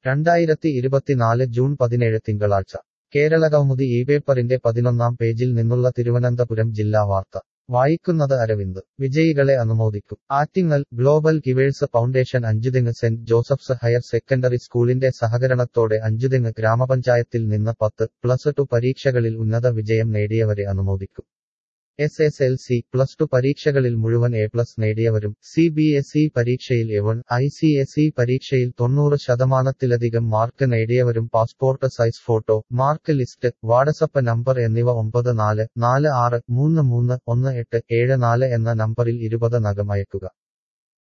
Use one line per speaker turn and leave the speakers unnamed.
രണ്ടായിരത്തി ഇരുപത്തിനാല് ജൂൺ പതിനേഴ് തിങ്കളാഴ്ച കേരളകൗമുദി ഈ പേപ്പറിന്റെ പതിനൊന്നാം പേജിൽ നിന്നുള്ള തിരുവനന്തപുരം ജില്ലാ വാർത്ത വായിക്കുന്നത് അരവിന്ദ് വിജയികളെ അനുമോദിക്കും Attingal global givers foundation Anchuthengu saint Joseph's higher secondary സ്കൂളിന്റെ സഹകരണത്തോടെ അഞ്ചുതെങ്ങ് ഗ്രാമപഞ്ചായത്തിൽ നിന്ന് പത്ത് പ്ലസ് ടു പരീക്ഷകളിൽ ഉന്നത വിജയം നേടിയവരെ അനുമോദിക്കും S S L C plus two പരീക്ഷകളിൽ മുഴുവൻ എ പ്ലസ് നേടിയവരും സി ബി എസ് ഇ പരീക്ഷയിൽ A one I C S E പരീക്ഷയിൽ തൊണ്ണൂറ് ശതമാനത്തിലധികം മാർക്ക് നേടിയവരും passport size photo mark list WhatsApp number എന്നിവ ഒമ്പത് നാല് നാല് ആറ് മൂന്ന് മൂന്ന് ഒന്ന് എട്ട് ഏഴ് നാല് എന്ന നമ്പറിൽ ഇരുപത് നകം അയക്കുക